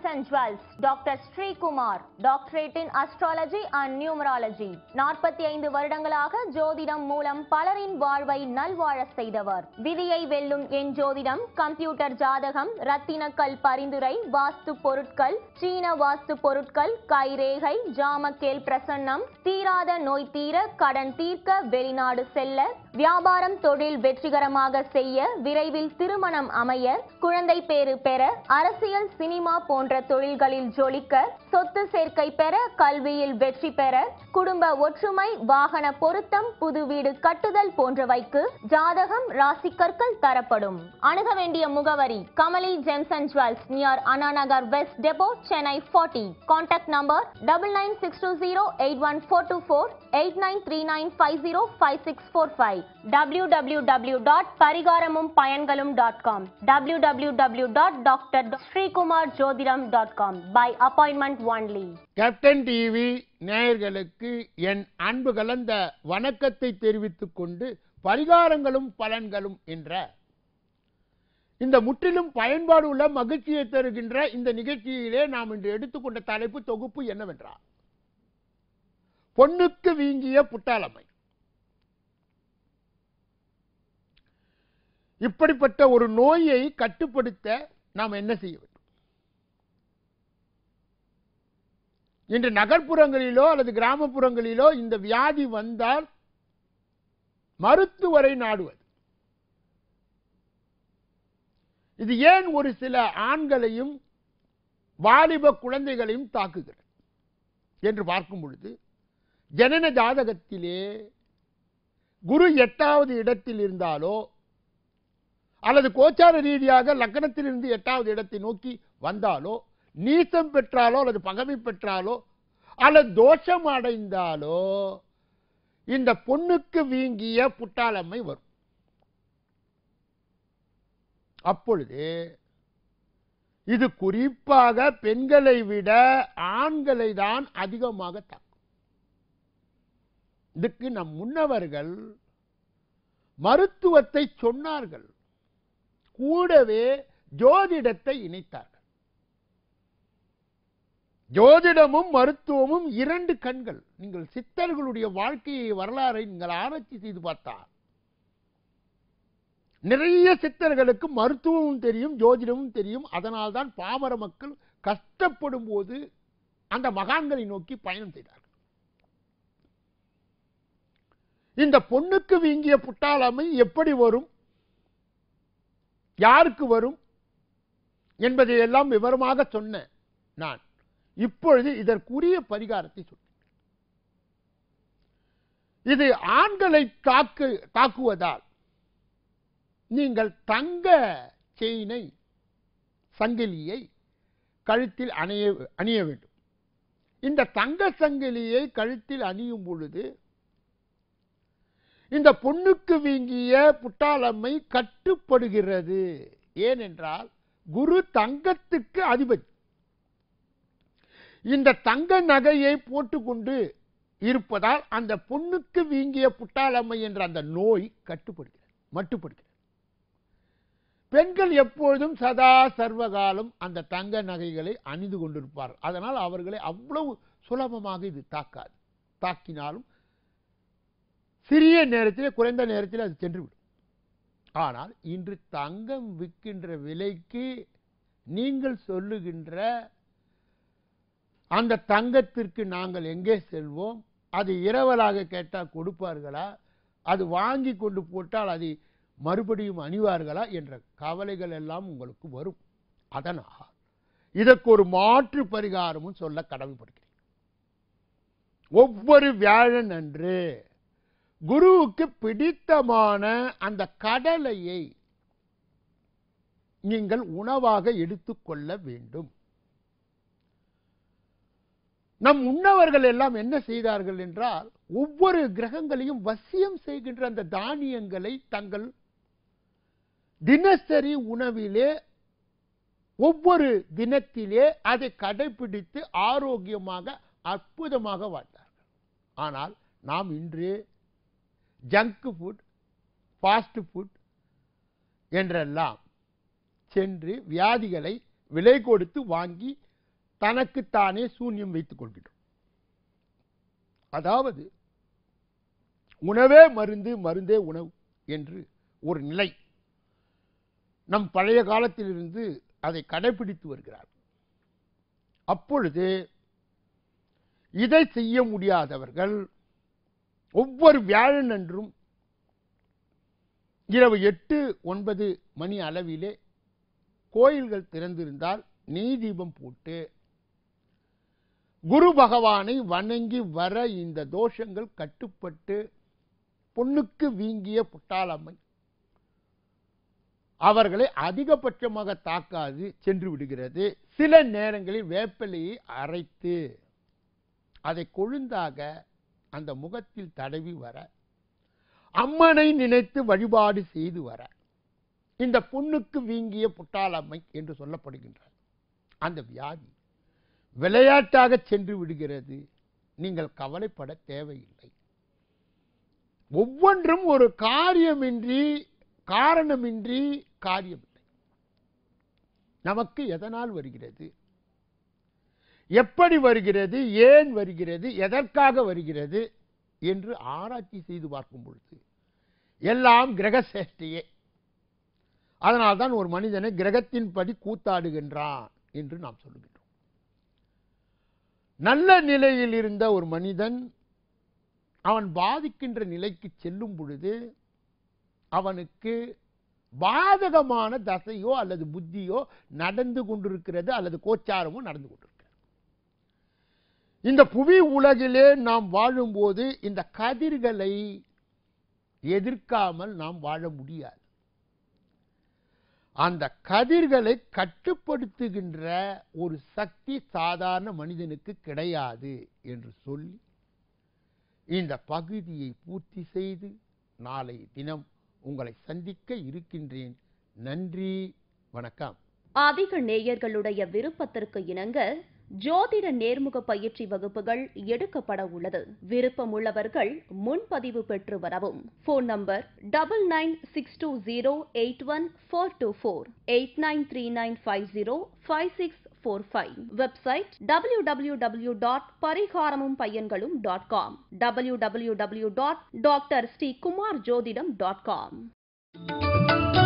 and Jewels, Dr. Sri Kumar, doctorate in astrology and numerology. நாற்பத்தி ஐந்து வருடங்களாக ஜோதிடம் மூலம் பலரின் வாழ்வை நல்வாழ செய்தவர் விதியை வெல்லும் என் ஜோதிடம் கம்ப்யூட்டர் ஜாதகம் ரத்தினக்கல் பரிந்துரை வாஸ்து பொருட்கள் சீன வாஸ்து பொருட்கள் கைரேகை ஜாமக்கேல் பிரசன்னம் தீராத நோய் தீர கடன் தீர்க்க வெளிநாடு செல்ல வியாபாரம் தொழில் வெற்றிகரமாக செய்ய விரைவில் திருமணம் அமைய குழந்தை பேறு பெற அரசியல் சினிமா போன்ற தொழில்களில் ஜொலிக்க சொத்து சேர்க்கை பெற கல்வியில் வெற்றி பெற குடும்ப ஒற்றுமை வாகன பொருத்தம் புது வீடு கட்டுதல் போன்றவைக்கு ஜாதகம் ராசி கற்கள் தரப்படும் அணுக வேண்டிய முகவரி Kamali gems and jewels near Anna Nagar west depot Chennai forty contact number double nine six two zero eight one four two four eight nine three nine five zero five six four five W W W dot பரிகாரமும் பயன்களும் dot com W W W dot doctor Srikumar ஜோதிடம் dot com by appointment only captain TV நேயர்களுக்கு என் அன்பு கலந்த வணக்கத்தை தெரிவித்துக் கொண்டு பரிகாரங்களும் பலன்களும் என்ற இந்த முற்றிலும் பயன்பாடு உள்ள மகிழ்ச்சியை தருகின்ற இந்த நிகழ்ச்சியிலே நாம் இன்று எடுத்துக்கொண்ட தலைப்பு தொகுப்பு என்னவென்றால் பொண்ணுக்கு வீங்கிய புட்டாளமை இப்படிப்பட்ட ஒரு நோயை கட்டுப்படுத்த நாம் என்ன செய்ய வேண்டும் இன்று நகர்ப்புறங்களிலோ அல்லது கிராமப்புறங்களிலோ இந்த வியாதி வந்தால் மருத்துவரை நாடுவது இது ஏன் ஒரு சில ஆண்களையும் வாலிப குழந்தைகளையும் தாக்குகிறது என்று பார்க்கும் பொழுது ஜனன ஜாதகத்திலே குரு எட்டாவது இடத்தில் இருந்தாலோ அல்லது கோச்சார ரீதியாக லக்கணத்திலிருந்து எட்டாவது இடத்தை நோக்கி வந்தாலோ நீசம் பெற்றாலோ அல்லது பகமை பெற்றாலோ அல்லது தோஷம் அடைந்தாலோ இந்த பொண்ணுக்கு வீங்கிய புட்டாளம்மை வரும் அப்பொழுது இது குறிப்பாக பெண்களை விட ஆண்களை தான் அதிகமாக தாக்கும் இதுக்கு நம் முன்னவர்கள் மருத்துவத்தை சொன்னார்கள் கூடவே ஜோதிடத்தை இணைத்தார்கள் ஜோதிடமும் மருத்துவமும் இரண்டு கண்கள் நீங்கள் சித்தர்களுடைய வாழ்க்கையை வரலாறை நீங்கள் ஆராய்ச்சி செய்து பார்த்தால் நிறைய சித்தர்களுக்கு மருத்துவமும் தெரியும் ஜோதிடமும் தெரியும் அதனால்தான் பாமர மக்கள் கஷ்டப்படும் போது அந்த மகான்களை நோக்கி பயணம் செய்தார்கள் இந்த பொண்ணுக்கு வீங்கிய புட்டாளமை எப்படி வரும் யாருக்கு வரும் என்பதை எல்லாம் விவரமாக சொன்ன நான் இப்பொழுது இதற்குரிய பரிகாரத்தை சொல்றேன் இது ஆண்களை தாக்கு தாக்குவதால் நீங்கள் தங்க செயினை சங்கிலியை கழுத்தில் அணிய அணிய வேண்டும் இந்த தங்க சங்கிலியை கழுத்தில் அணியும் பொழுது இந்த பொண்ணுக்கு வீங்கிய புட்டாளம்மை கட்டுப்படுகிறது ஏனென்றால் குரு தங்கத்துக்கு அதிபதி இந்த தங்க நகையை போட்டுக்கொண்டு இருப்பதால் அந்த பொண்ணுக்கு வீங்கிய புட்டாளம்மை என்ற அந்த நோய் கட்டுப்படுகிறது மட்டுப்படுகிறது பெண்கள் எப்பொழுதும் சதா சர்வகாலம் அந்த தங்க நகைகளை அணிந்து கொண்டிருப்பார்கள் அதனால் அவர்களை அவ்வளவு சுலபமாக இது தாக்காது தாக்கினாலும் சிறிய நேரத்தில் குறைந்த நேரத்தில் அது சென்றுவிடும் ஆனால் இன்று தங்கம் விற்கின்ற விலைக்கு நீங்கள் சொல்லுகின்ற அந்த தங்கத்திற்கு நாங்கள் எங்கே செல்வோம் அது இரவலாக கேட்டால் கொடுப்பார்களா அது வாங்கி கொண்டு போட்டால் அதை மறுபடியும் அணிவார்களா என்ற கவலைகள் எல்லாம் உங்களுக்கு வரும் அதனால் இதற்கு ஒரு மாற்று பரிகாரமும் சொல்ல கடமைப்படுகிறேன் ஒவ்வொரு வியாழன் அன்று குருவுக்கு பிடித்தமான அந்த கடலையை நீங்கள் உணவாக எடுத்துக்கொள்ள வேண்டும் நம் முன்னவர்கள் எல்லாம் என்ன செய்தார்கள் என்றால் ஒவ்வொரு கிரகங்களையும் வசியம் செய்கின்ற அந்த தானியங்களை தங்கள் தினசரி உணவிலே ஒவ்வொரு தினத்திலே அதை கடைபிடித்து ஆரோக்கியமாக அற்புதமாக வாழ்ந்தார்கள் ஆனால் நாம் இன்று ஜங்க் ஃபுட் ஃபாஸ்ட் ஃபுட் என்றெல்லாம் சென்று வியாதிகளை விலை கொடுத்து வாங்கி தனக்குத்தானே சூன்யம் வைத்துக் கொள்கின்றோம் அதாவது உணவே மருந்து மருந்தே உணவு என்று ஒரு நிலை நம் பழைய காலத்திலிருந்து அதை கடைபிடித்து வருகிறார் அப்பொழுது இதை செய்ய முடியாதவர்கள் ஒவ்வொரு வியாழன் அன்றும் இரவு எட்டு ஒன்பது மணி அளவிலே கோயில்கள் திறந்திருந்தால் நெய் தீபம் போட்டு குரு பகவானை வணங்கி வர இந்த தோஷங்கள் கட்டுப்பட்டு பொண்ணுக்கு வீங்கிய புட்டாளம்மை அவர்களை அதிகபட்சமாக தாக்காது சென்று விடுகிறது சில நேரங்களில் வேப்பிலையை அரைத்து அதை கொழுந்தாக அந்த முகத்தில் தடவி வர அம்மனை நினைத்து வழிபாடு செய்து வர இந்த பொண்ணுக்கு வீங்கிய புட்டாளம்மை என்று சொல்லப்படுகின்ற அந்த வியாதி விளையாட்டாக சென்று விடுகிறது நீங்கள் கவலைப்பட தேவையில்லை ஒவ்வொன்றும் ஒரு காரியமின்றி காரணமின்றி காரியமில்லை நமக்கு எதனால் வருகிறது எப்படி வருகிறது ஏன் வருகிறது எதற்காக வருகிறது என்று ஆராய்ச்சி செய்து பார்க்கும் பொழுது எல்லாம் கிரக சேஷ்டையே அதனால்தான் ஒரு மனிதனை கிரகத்தின்படி கூத்தாடுகின்றான் என்று நாம் சொல்லுகின்றோம் நல்ல நிலையில் இருந்த ஒரு மனிதன் அவன் பாதிக்கின்ற நிலைக்கு செல்லும் பொழுது அவனுக்கு பாதகமான தசையோ அல்லது புத்தியோ நடந்து கொண்டிருக்கிறது அல்லது கோச்சாரமோ நடந்து கொண்டிருக்கிறது இந்த புவி உலகிலே நாம் வாழும்போது இந்த கதிர்களை எதிர்க்காமல் நாம் வாழ முடியாது அந்த கதிர்களை கட்டுப்படுத்துகின்ற ஒரு சக்தி சாதாரண மனிதனுக்கு கிடையாது என்று சொல்லி இந்த பகுதியை பூர்த்தி செய்து நாளை தினம் உங்களை சந்திக்க இருக்கின்றேன் நன்றி வணக்கம் அதிக நேயர்களுடைய விருப்பத்திற்கு இணங்க ஜோதிட நேர்முக பயிற்சி வகுப்புகள் எடுக்கப்பட உள்ளது விருப்பம் உள்ளவர்கள் முன்பதிவு பெற்று வரவும் phone number double nine six two zero eight one four two four eight nine three nine five zero five six four five website W W W dot பரிகாரமும் பையன்களும் dot com W W W dot doctor Sri Kumar ஜோதிடம் dot com